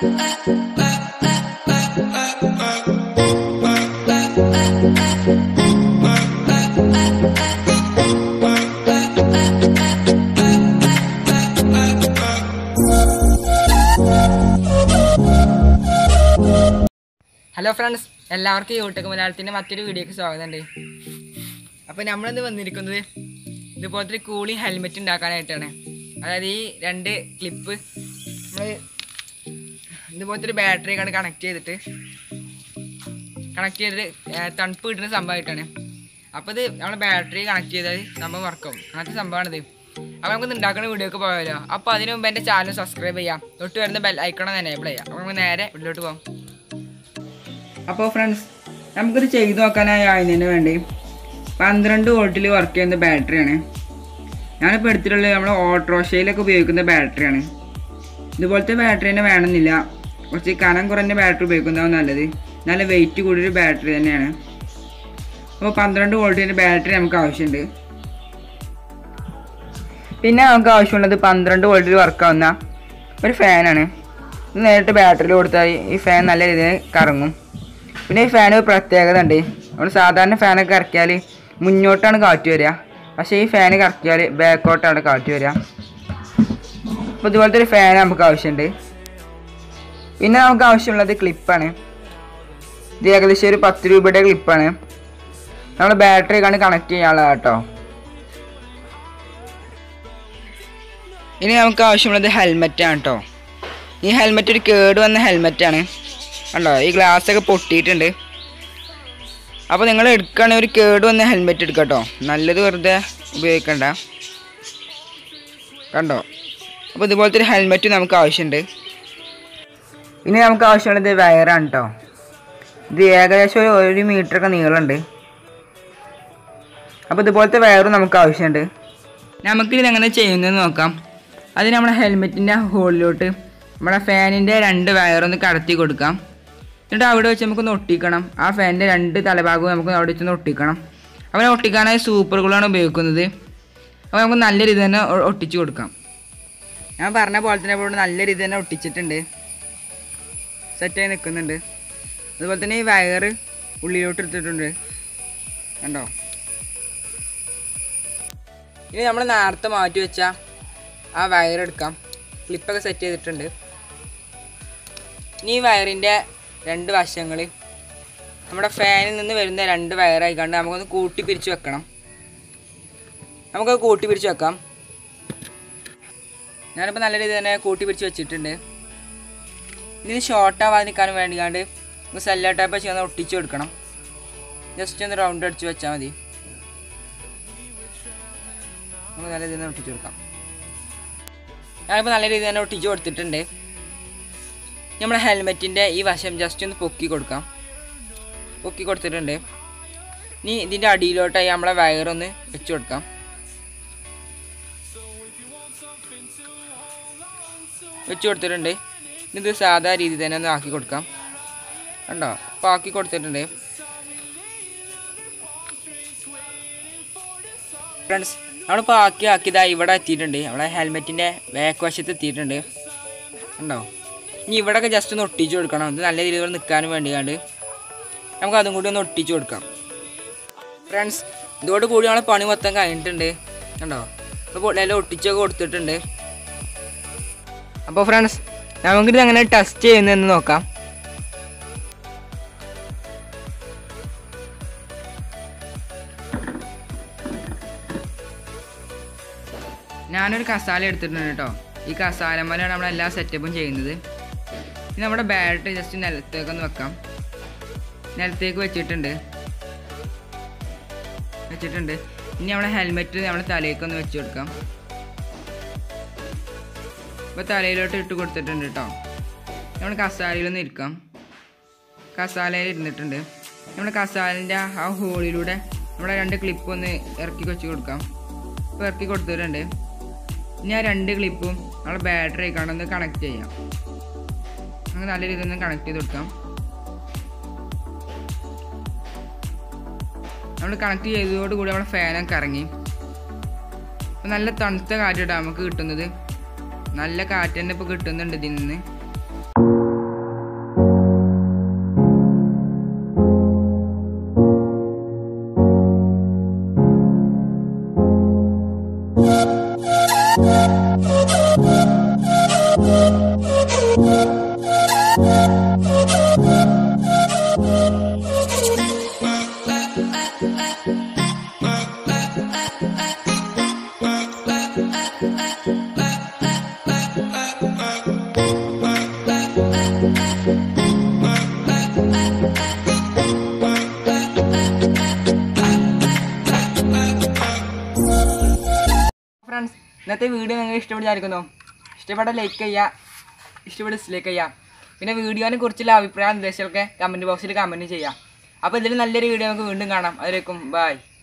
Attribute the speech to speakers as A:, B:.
A: hello friends എല്ലാവർക്കും YouTube മലയാളത്തിൻ്റെ മറ്റൊരു വീഡിയോക്ക് സ്വാഗതമുണ്ട് അപ്പോൾ നമ്മളിന്ന് വന്നിരിക്കുന്നത് ഇതുപോലത്തെ ഒരു കൂളിംഗ് ഹെൽമെറ്റ് ഉണ്ടാക്കാനായിട്ടാണ് അതായത് ഈ രണ്ട് ക്ലിപ്പ് നമ്മൾ ഇതുപോലത്തെ ഒരു ബാറ്ററിയൊക്കെയാണ് കണക്ട് ചെയ്തിട്ട് കണക്ട് ചെയ്തിട്ട് ഏർ തണുപ്പ് കിട്ടുന്ന സംഭവമായിട്ടാണ് അപ്പോൾ ഇത് നമ്മൾ ബാറ്ററി കണക്ട് ചെയ്താൽ സംഭവം വർക്കാവും അങ്ങനത്തെ സംഭവമാണിത് അപ്പോൾ നമുക്ക് ഉണ്ടാക്കുന്ന വീഡിയോക്ക് പോയാലോ അപ്പോൾ അതിന് മുമ്പ് എൻ്റെ ചാനൽ സബ്സ്ക്രൈബ് ചെയ്യാം തൊട്ട് വരുന്ന ബെൽ ഐക്കൺ എനേബിൾ ചെയ്യാം അപ്പോൾ നമുക്ക് നേരെ വീട്ടിലോട്ട് പോകാം അപ്പോൾ ഫ്രണ്ട്സ് നമുക്കിത് ചെയ്തു നോക്കാനായി അതിന് വേണ്ടി പന്ത്രണ്ട് വോൾട്ടിൽ വർക്ക് ചെയ്യുന്ന ബാറ്ററിയാണ് ഞാനിപ്പോൾ എടുത്തിട്ടുള്ളത് നമ്മൾ ഓട്ടോറിക്ഷയിലൊക്കെ ഉപയോഗിക്കുന്ന ബാറ്ററിയാണ് ഇതുപോലത്തെ ബാറ്ററി തന്നെ വേണമെന്നില്ല കുറച്ച് കനം കുറഞ്ഞ ബാറ്ററി ഉപയോഗിക്കുന്നതാവും നല്ലത് നല്ല വെയിറ്റ് കൂടിയൊരു ബാറ്ററി തന്നെയാണ് അപ്പോൾ പന്ത്രണ്ട് വോൾട്ടിൻ്റെ ബാറ്ററി നമുക്ക് ആവശ്യമുണ്ട് പിന്നെ നമുക്ക് ആവശ്യമുള്ളത് പന്ത്രണ്ട് വോൾട്ടിൽ വർക്കാവുന്ന ഒരു ഫാനാണ് ഇത് നേരിട്ട് ബാറ്ററിയിൽ കൊടുത്താൽ ഈ ഫാൻ നല്ല രീതിയിൽ കറങ്ങും പിന്നെ ഈ ഫാൻ ഒരു പ്രത്യേകത ഉണ്ട് നമ്മൾ സാധാരണ ഫാനൊക്കെ കറക്കിയാൽ മുന്നോട്ടാണ് കാറ്റ് വരിക പക്ഷേ ഈ ഫാൻ കറക്കിയാൽ ബാക്കോട്ടാണ് കാറ്റ് വരിക അപ്പോൾ ഇതുപോലത്തെ ഒരു ഫാൻ നമുക്ക് ആവശ്യമുണ്ട് പിന്നെ നമുക്ക് ആവശ്യമുള്ളത് ക്ലിപ്പാണ് ഇത് ഏകദേശം ഒരു പത്ത് രൂപയുടെ ക്ലിപ്പാണ് നമ്മൾ ബാറ്ററി ആണ് കണക്ട് ചെയ്യാനുള്ളത് കേട്ടോ ഇനി നമുക്ക് ആവശ്യമുള്ളത് ഹെൽമെറ്റാണ് കേട്ടോ ഈ ഹെൽമെറ്റ് ഒരു കേട് വന്ന ഹെൽമെറ്റാണ് കണ്ടോ ഈ ഗ്ലാസ് ഒക്കെ പൊട്ടിയിട്ടുണ്ട് അപ്പോൾ നിങ്ങൾ എടുക്കുകയാണെങ്കിൽ ഒരു കേട് വന്ന ഹെൽമെറ്റ് എടുക്കുക കേട്ടോ നല്ലത് വെറുതെ ഉപയോഗിക്കണ്ട കണ്ടോ അപ്പോൾ ഇതുപോലത്തെ ഒരു ഹെൽമെറ്റ് നമുക്ക് ആവശ്യമുണ്ട് ഇനി നമുക്ക് ആവശ്യമുള്ളത് വയറാണ് കേട്ടോ ഇത് ഏകദേശം ഒരു ഒരു മീറ്ററൊക്കെ നീളമുണ്ട് അപ്പോൾ ഇതുപോലത്തെ വയറും നമുക്ക് ആവശ്യമുണ്ട് നമുക്കിത് എങ്ങനെ ചെയ്യുന്നത് നോക്കാം അത് നമ്മുടെ ഹെൽമെറ്റിൻ്റെ ഹോളിലോട്ട് നമ്മുടെ ഫാനിൻ്റെ രണ്ട് വയറൊന്ന് കടത്തി കൊടുക്കാം എന്നിട്ട് അവിടെ വെച്ച് നമുക്കൊന്ന് ഒട്ടിക്കണം ആ ഫാനിൻ്റെ രണ്ട് തലഭാഗവും നമുക്ക് അവിടെ വെച്ചൊന്ന് ഒട്ടിക്കണം അവനെ ഒട്ടിക്കാനായി സൂപ്പറുകളാണ് ഉപയോഗിക്കുന്നത് അപ്പോൾ നമുക്ക് നല്ല രീതി തന്നെ ഒ- ഒട്ടിച്ച് കൊടുക്കാം ഞാൻ പറഞ്ഞ പോലെ തന്നെ ഇവിടെ നല്ല രീതി തന്നെ ഒട്ടിച്ചിട്ടുണ്ട് സെറ്റായി നിൽക്കുന്നുണ്ട് അതുപോലെ തന്നെ ഈ വയറ് ഉള്ളിലോട്ട് എടുത്തിട്ടുണ്ട് കണ്ടോ ഇനി നമ്മൾ നേരത്തെ മാറ്റി വെച്ച ആ വയർ എടുക്കാം ക്ലിപ്പൊക്കെ സെറ്റ് ചെയ്തിട്ടുണ്ട് ഇനി ഈ വയറിൻ്റെ രണ്ട് വശങ്ങൾ നമ്മുടെ ഫാനിൽ നിന്ന് വരുന്ന രണ്ട് വയറായി കണ്ട് നമുക്കൊന്ന് കൂട്ടി പിരിച്ച് വെക്കണം നമുക്കത് കൂട്ടി പിരിച്ച് വെക്കാം ഞാനിപ്പോൾ നല്ല രീതിയിൽ തന്നെ കൂട്ടി പിരിച്ച് വെച്ചിട്ടുണ്ട് ഇതിന് ഷോർട്ട് ആവാതെ നിൽക്കാൻ വേണ്ടിക്കാണ്ട് നമുക്ക് സെല്ലോ ടൈപ്പ് വെച്ച് ഒന്ന് ഒട്ടിച്ച് കൊടുക്കണം ജസ്റ്റ് ഒന്ന് റൗണ്ട് അടിച്ച് വെച്ചാൽ മതി നമുക്ക് നല്ല രീതിയിൽ തന്നെ ഒട്ടിച്ച് കൊടുക്കാം ഞാനിപ്പോൾ നല്ല രീതിയിൽ തന്നെ ഒട്ടിച്ച് കൊടുത്തിട്ടുണ്ട് നമ്മുടെ ഹെൽമെറ്റിൻ്റെ ഈ വശം ജസ്റ്റ് ഒന്ന് പൊക്കി കൊടുക്കാം പൊക്കി കൊടുത്തിട്ടുണ്ട് ഇനി ഇതിൻ്റെ അടിയിലോട്ടായി നമ്മളെ വയറൊന്ന് വെച്ച് കൊടുക്കാം വെച്ച് കൊടുത്തിട്ടുണ്ട് ഇനി ഇത് സാധാ രീതിയിൽ തന്നെ ഒന്ന് ആക്കി കൊടുക്കാം കണ്ടോ അപ്പോൾ ആക്കി കൊടുത്തിട്ടുണ്ട് ഫ്രണ്ട്സ് നമ്മളിപ്പോൾ ആക്കി ആക്കിയതാ ഇവിടെ എത്തിയിട്ടുണ്ട് നമ്മളെ ഹെൽമെറ്റിൻ്റെ ബാക്ക് വശത്ത് എത്തിയിട്ടുണ്ട് ഉണ്ടോ ഇനി ഇവിടെയൊക്കെ ജസ്റ്റ് ഒന്ന് ഒട്ടിച്ച് കൊടുക്കണം ഇത് നല്ല രീതിയിൽ നിൽക്കാനും വേണ്ടിയാണ്ട് നമുക്ക് അതും കൂടി ഒന്ന് ഒട്ടിച്ച് കൊടുക്കാം ഫ്രണ്ട്സ് ഇതോട് കൂടി നമ്മളെ പണി മൊത്തം കഴിഞ്ഞിട്ടുണ്ട് കണ്ടോ ഇപ്പോൾ എല്ലാം ഒട്ടിച്ചൊക്കെ കൊടുത്തിട്ടുണ്ട് അപ്പോൾ ഫ്രണ്ട്സ് നമുക്കിത് എങ്ങനെ ടെസ്റ്റ് ചെയ്യുന്നതെന്ന് നോക്കാം ഞാനൊരു കസാല എടുത്തിട്ടുണ്ട് കേട്ടോ ഈ കസാലമ്മലാണ് നമ്മൾ എല്ലാ സെറ്റപ്പും ചെയ്യുന്നത് ഇനി നമ്മുടെ ബാറ്ററി ജസ്റ്റ് നിലത്തേക്ക് ഒന്ന് വെക്കാം നിലത്തേക്ക് വെച്ചിട്ടുണ്ട് വെച്ചിട്ടുണ്ട് ഇനി നമ്മുടെ ഹെൽമെറ്റ് നമ്മുടെ തലയ്ക്ക് ഒന്ന് വെച്ച് കൊടുക്കാം ഇപ്പോൾ തലയിലോട്ട് ഇട്ട് കൊടുത്തിട്ടുണ്ട് കേട്ടോ നമ്മൾ കസാലയിലൊന്ന് ഇരിക്കാം കസാലയിൽ ഇരുന്നിട്ടുണ്ട് നമ്മുടെ കസാലിൻ്റെ ആ ഹോളിലൂടെ നമ്മുടെ രണ്ട് ക്ലിപ്പ് ഒന്ന് ഇറക്കി വെച്ച് കൊടുക്കാം ഇപ്പോൾ ഇറക്കി കൊടുത്തിട്ടുണ്ട് ഇനി ആ രണ്ട് ക്ലിപ്പും നമ്മുടെ ബാറ്ററി കാണുന്ന കണക്ട് ചെയ്യാം നമുക്ക് നല്ല രീതിയിൽ ഒന്ന് കണക്ട് ചെയ്ത് കൊടുക്കാം നമ്മൾ കണക്ട് ചെയ്തതോടുകൂടി നമ്മുടെ ഫാനൊക്കെ ഇറങ്ങി അപ്പോൾ നല്ല തണുത്ത കാറ്റാണ് നമുക്ക് കിട്ടുന്നത് നല്ല കാറ്റ് തന്നെ ഇപ്പോൾ കിട്ടുന്നുണ്ട് ഇതിൽ നിന്ന് ഫ്രണ്ട്സ് ഇന്നത്തെ വീഡിയോ നിങ്ങൾക്ക് ഇഷ്ടപ്പെട്ടായിരിക്കുന്നു ഇഷ്ടപ്പെട്ട ലൈക്ക് ചെയ്യുക ഇഷ്ടപ്പെട്ട ഡിസ്ലൈക്ക് ചെയ്യുക പിന്നെ വീഡിയോനെ കുറിച്ചുള്ള അഭിപ്രായ നിർദ്ദേശമൊക്കെ കമൻറ്റ് ബോക്സിൽ കമൻറ്റ് ചെയ്യാം അപ്പോൾ ഇതിൽ നല്ലൊരു വീഡിയോ നമുക്ക് വീണ്ടും കാണാം അതിലേക്കും ബൈ